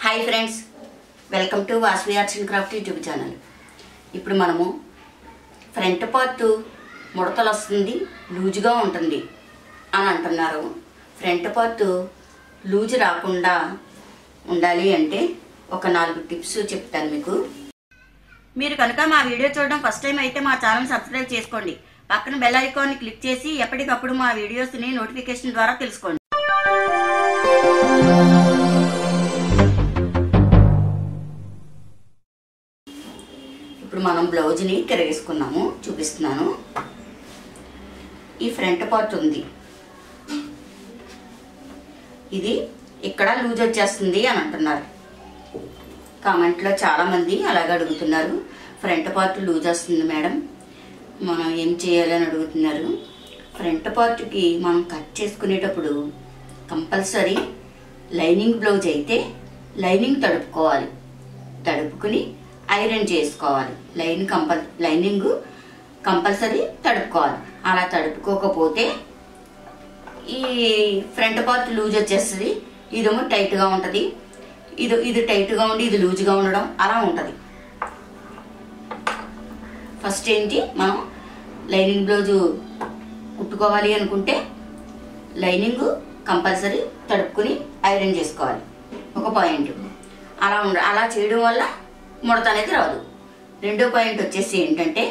hi friends welcome to Vasvi arts and craft YouTube channel ఇప్పుడు మనము front part ముడతలు వస్తుంది లూజుగా ఉంటుంది అని అంటున్నారు ఫ్రంట్ పార్ట్ లూజ్ రాకుండా ఉండాలి అంటే ఒక నాలుగు టిప్స్ చెప్తాను మీకు మీరు కనుక మా వీడియో చూడడం ఫస్ట్ టైం అయితే మా ఛానల్ సబ్స్క్రైబ్ చేసుకోండి పక్కన బెల్ ఐకాన్ని క్లిక్ చేసి ఎప్పటికప్పుడు మా వీడియోస్ని నోటిఫికేషన్ ద్వారా తెలుసుకోండి ఇప్పుడు మనం బ్లౌజ్ని తిరగేసుకున్నాము చూపిస్తున్నాను ఈ ఫ్రంట్ పార్ట్ ఉంది ఇది ఇక్కడ లూజ్ వచ్చేస్తుంది అని అంటున్నారు కామెంట్లో చాలామంది అలాగే అడుగుతున్నారు ఫ్రంట్ పార్ట్ లూజ్ వస్తుంది మేడం మనం ఏం చేయాలని అడుగుతున్నారు ఫ్రంట్ పార్ట్కి మనం కట్ చేసుకునేటప్పుడు కంపల్సరీ లైనింగ్ బ్లౌజ్ అయితే లైనింగ్ తడుపుకోవాలి తడుపుకుని ఐరన్ చేసుకోవాలి లైన్ కంపల్ లైనింగ్ కంపల్సరీ తడుపుకోవాలి అలా తడుపుకోకపోతే ఈ ఫ్రంట్ పార్ట్ లూజ్ వచ్చేస్తుంది ఇదేమో టైట్గా ఉంటుంది ఇది ఇది టైట్గా ఉండి ఇది లూజ్గా ఉండడం అలా ఉంటుంది ఫస్ట్ ఏంటి మనం లైనింగ్ బ్లౌజు కుట్టుకోవాలి అనుకుంటే లైనింగ్ కంపల్సరీ తడుపుకుని ఐరన్ చేసుకోవాలి ఒక పాయింట్ అలా ఉండ అలా చేయడం వల్ల ముడత అనేది రాదు రెండో పాయింట్ వచ్చేసి ఏంటంటే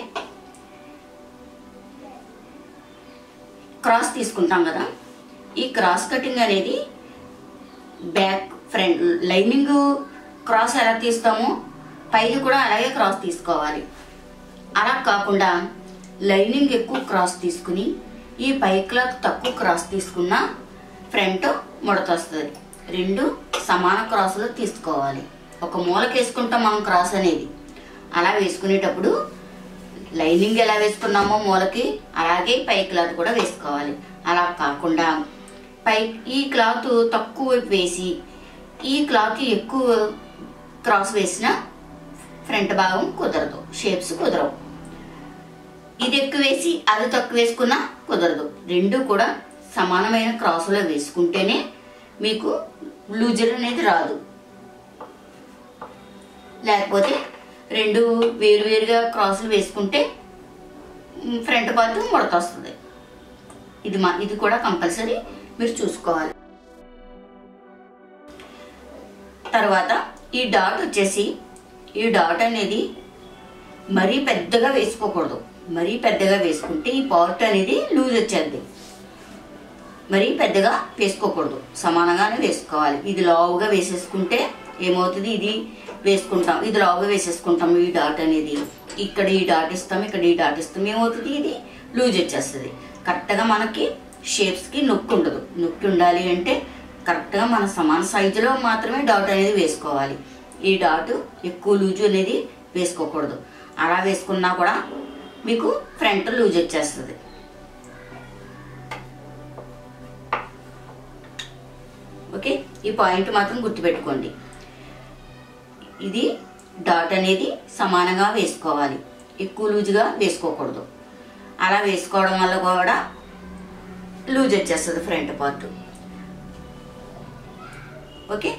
క్రాస్ తీసుకుంటాం కదా ఈ క్రాస్ కటింగ్ అనేది బ్యాక్ ఫ్రంట్ లైనింగ్ క్రాస్ ఎలా తీస్తామో పైన కూడా అలాగే క్రాస్ తీసుకోవాలి అలా కాకుండా లైనింగ్ ఎక్కువ క్రాస్ తీసుకుని ఈ పై క్లాత్ తక్కువ క్రాస్ తీసుకున్న ఫ్రంట్ ముడత వస్తుంది రెండు సమాన క్రాసులు తీసుకోవాలి ఒక మూలకి వేసుకుంటాం మనం క్రాస్ అనేది అలా వేసుకునేటప్పుడు లైనింగ్ ఎలా వేసుకున్నామో మూలకి అలాగే పై క్లాత్ కూడా వేసుకోవాలి అలా కాకుండా పై ఈ క్లాత్ తక్కువ వేసి ఈ క్లాత్ ఎక్కువ క్రాస్ వేసిన ఫ్రంట్ భాగం కుదరదు షేప్స్ కుదరవు ఇది ఎక్కువ వేసి అది తక్కువ వేసుకున్నా కుదరదు రెండు కూడా సమానమైన క్రాసులో వేసుకుంటేనే మీకు లూజర్ అనేది రాదు లేకపోతే రెండు వేరువేరుగా క్రాసులు వేసుకుంటే మ్, ఫ్రంట్ పార్ట్ ముడత వస్తుంది ఇది మా ఇది కూడా కంపల్సరీ మీరు చూసుకోవాలి తర్వాత ఈ డాట్ వచ్చేసి ఈ డాట్ అనేది మరీ పెద్దగా వేసుకోకూడదు మరీ పెద్దగా వేసుకుంటే ఈ పార్ట్ అనేది లూజ్ వచ్చేది మరీ పెద్దగా వేసుకోకూడదు సమానంగానే వేసుకోవాలి ఇది లావుగా వేసేసుకుంటే ఏమవుతుంది ఇది వేసుకుంటాం ఇది లావుగా వేసేసుకుంటాం ఈ డాట్ అనేది ఇక్కడ ఈ డాట్ ఇస్తాం ఇక్కడ ఈ డాట్ ఇస్తాం ఏమవుతుంది ఇది లూజ్ వచ్చేస్తుంది కరెక్ట్గా మనకి షేప్స్కి నొక్కి ఉండదు నొక్కి ఉండాలి అంటే కరెక్ట్గా మన సమాన సైజులో మాత్రమే డాట్ అనేది వేసుకోవాలి ఈ డాట్ ఎక్కువ లూజు అనేది వేసుకోకూడదు అలా వేసుకున్నా కూడా మీకు ఫ్రంట్ లూజ్ వచ్చేస్తుంది ఓకే ఈ పాయింట్ మాత్రం గుర్తుపెట్టుకోండి ఇది డాట్ అనేది సమానంగా వేసుకోవాలి ఎక్కువ లూజుగా వేసుకోకూడదు అలా వేసుకోవడం వల్ల కూడా లూజ్ వచ్చేస్తుంది ఫ్రంట్ పార్ట్ ఓకే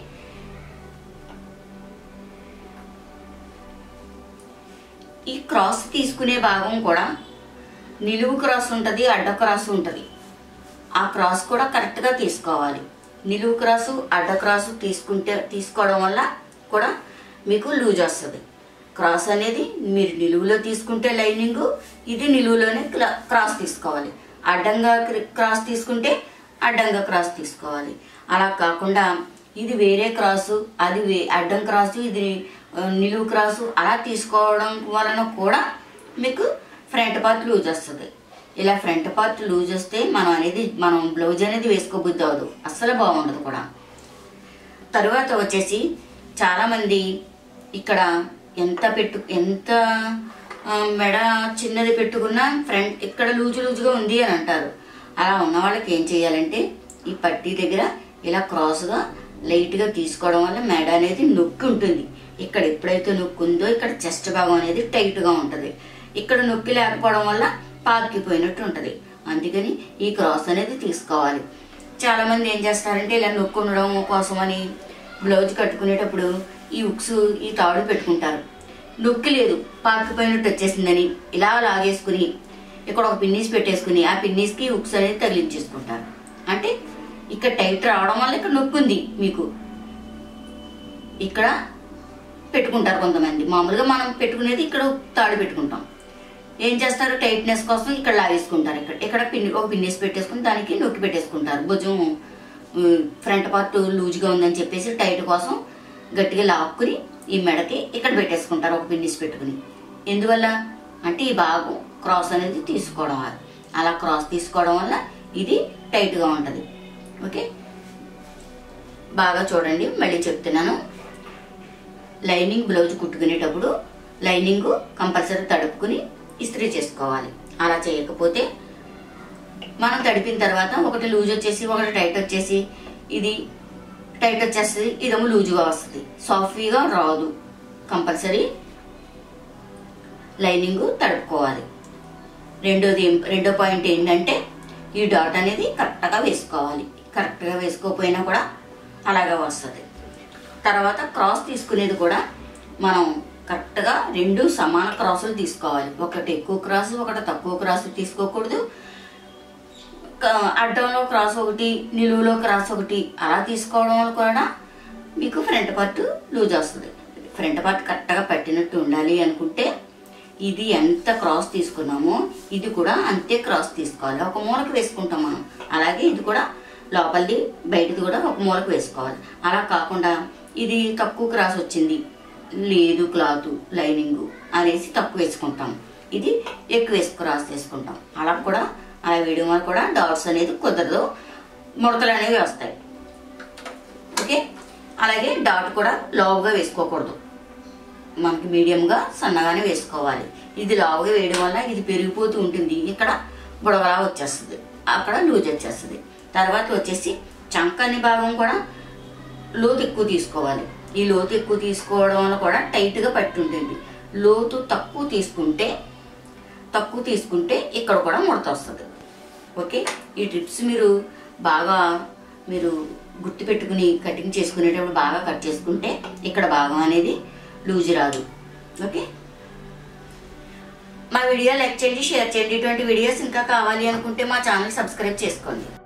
ఈ క్రాస్ తీసుకునే భాగం కూడా నిలువు క్రాస్ ఉంటుంది అడ్డ క్రాస్ ఉంటుంది ఆ క్రాస్ కూడా కరెక్ట్గా తీసుకోవాలి నిలువు క్రాసు అడ్డ క్రాసు తీసుకుంటే తీసుకోవడం వల్ల కూడా మీకు లూజ్ వస్తుంది క్రాస్ అనేది మీరు నిలువులో తీసుకుంటే లైనింగ్ ఇది నిలువులోనే క్లా- క్రాస్ తీసుకోవాలి అడ్డంగా క్రి- క్రాస్ తీసుకుంటే అడ్డంగా క్రాస్ తీసుకోవాలి అలా కాకుండా ఇది వేరే క్రాసు అది వే- అడ్డం క్రాసు ఇది ఆ, నిలువు క్రాసు అలా తీసుకోవడం వలన కూడా మీకు ఫ్రంట్ పార్ట్ లూజ్ వస్తుంది ఇలా ఫ్రంట్ పార్ట్ లూజ్ వస్తే మనం అనేది మనం బ్లౌజ్ అనేది వేసుకోబుద్ది అవ్వదు అస్సలు బాగుండదు కూడా తరువాత వచ్చేసి చాలామంది ఇక్కడ ఎంత పెట్టు ఎంత ఆ, మెడ చిన్నది పెట్టుకున్నా ఫ్రంట్ ఇక్కడ లూజు లూజుగా ఉంది అని అంటారు అలా ఉన్న వాళ్ళకి ఏం చేయాలంటే ఈ పట్టీ దగ్గర ఇలా క్రాస్గా లైట్గా తీసుకోవడం వల్ల మెడ అనేది నొక్కి ఉంటుంది ఇక్కడ ఎప్పుడైతే నొక్కి ఉందో ఇక్కడ చెస్ట్ భాగం అనేది టైట్గా ఉంటుంది ఇక్కడ నొక్కి లేకపోవడం వల్ల పాకిపోయినట్టు ఉంటుంది అందుకని ఈ క్రాస్ అనేది తీసుకోవాలి చాలా మంది ఏం చేస్తారంటే ఇలా నొక్కి ఉండడం కోసమని బ్లౌజ్ కట్టుకునేటప్పుడు ఈ ఉక్స్ ఈ తాడు పెట్టుకుంటారు నొక్కి లేదు పాకిపోయినట్టు వచ్చేసిందని ఇలా లాగేసుకుని ఇక్కడ ఒక పిన్నీస్ పెట్టేసుకుని ఆ పిన్నీస్కి ఉక్స్ అనేది తగిలించేసుకుంటారు అంటే ఇక్కడ టైట్ రావడం వల్ల ఇక్కడ నొప్పి ఉంది మీకు ఇక్కడ పెట్టుకుంటారు కొంతమంది మామూలుగా మనం పెట్టుకునేది ఇక్కడ తాడు పెట్టుకుంటాం ఏం చేస్తారు టైట్నెస్ కోసం ఇక్కడ లాగేసుకుంటారు ఇక్కడ ఇక్కడ పిన్ని ఒక పిన్నేసి పెట్టేసుకుని దానికి నొక్కి పెట్టేసుకుంటారు భుజం ఫ్రంట్ పార్ట్ లూజ్గా ఉందని చెప్పేసి టైట్ కోసం గట్టిగా లాక్కుని ఈ మెడకి ఇక్కడ పెట్టేసుకుంటారు ఒక పిన్నిస్ పెట్టుకుని ఎందువల్ల అంటే ఈ భాగం క్రాస్ అనేది తీసుకోవడం వల్ల అలా క్రాస్ తీసుకోవడం వల్ల ఇది టైట్గా ఉంటుంది ఓకే బాగా చూడండి మళ్ళీ చెప్తున్నాను లైనింగ్ బ్లౌజ్ కుట్టుకునేటప్పుడు లైనింగ్ కంపల్సరీ తడుపుకుని ఇస్త్రీ చేసుకోవాలి అలా చేయకపోతే మనం తడిపిన తర్వాత ఒకటి లూజ్ వచ్చేసి ఒకటి టైట్ వచ్చేసి ఇది టైట్ వచ్చేస్తుంది ఇదేమో లూజుగా వస్తుంది సాఫ్ట్గా రాదు కంపల్సరీ లైనింగ్ తడుపుకోవాలి రెండోది ఏం- రెండో పాయింట్ ఏంటంటే ఈ డాట్ అనేది కరెక్ట్గా వేసుకోవాలి కరెక్ట్గా వేసుకోకపోయినా కూడా అలాగే వస్తుంది తర్వాత క్రాస్ తీసుకునేది కూడా మనం కరెక్ట్గా రెండు సమాన క్రాసులు తీసుకోవాలి ఒకటి ఎక్కువ క్రాసు ఒకటి తక్కువ క్రాసు తీసుకోకూడదు క- అడ్డంలో క్రాస్ ఒకటి నిలువులో క్రాస్ ఒకటి అలా తీసుకోవడం వల్ల కూడా మీకు ఫ్రంట్ పార్ట్ లూజ్ వస్తుంది ఫ్రంట్ పార్ట్ కరెక్ట్గా పట్టినట్టు ఉండాలి అనుకుంటే ఇది ఎంత క్రాస్ తీసుకున్నామో ఇది కూడా అంతే క్రాస్ తీసుకోవాలి ఒక మూలకు వేసుకుంటాం మనం అలాగే ఇది కూడా లోపలిది బయటది కూడా ఒక మూలకు వేసుకోవాలి అలా కాకుండా ఇది తక్కువ క్రాస్ వచ్చింది లేదు క్లాత్ లైనింగ్ అనేసి తక్కువ వేసుకుంటాం ఇది ఎక్కువ వేసుకు క్రాస్ చేసుకుంటాం అలా కూడా అలా వేయడం వల్ల కూడా డాట్స్ అనేది కుదరదు ముడతలు అనేవి వస్తాయి ఓకే అలాగే డాట్ కూడా లావుగా వేసుకోకూడదు మనకి మీడియంగా సన్నగానే వేసుకోవాలి ఇది లావుగా వేయడం వల్ల ఇది పెరిగిపోతూ ఉంటుంది ఇక్కడ బుడగలా వచ్చేస్తుంది అక్కడ లూజ్ వచ్చేస్తుంది తర్వాత వచ్చేసి చంకని భాగం కూడా లోతు ఎక్కువ తీసుకోవాలి ఈ లోతు ఎక్కువ తీసుకోవడం వల్ల కూడా టైట్గా పట్టి ఉంటుంది లోతు తక్కువ తీసుకుంటే తక్కువ తీసుకుంటే ఇక్కడ కూడా ముడత వస్తుంది ఓకే ఈ టిప్స్ మీరు బాగా మీరు గుర్తు పెట్టుకుని కటింగ్ చేసుకునేటప్పుడు బాగా కట్ చేసుకుంటే ఇక్కడ భాగం అనేది లూజ్ రాదు ఓకే మా వీడియో లైక్ చేయండి షేర్ చేయండి ఇటువంటి వీడియోస్ ఇంకా కావాలి అనుకుంటే మా ఛానల్ సబ్స్క్రైబ్ చేసుకోండి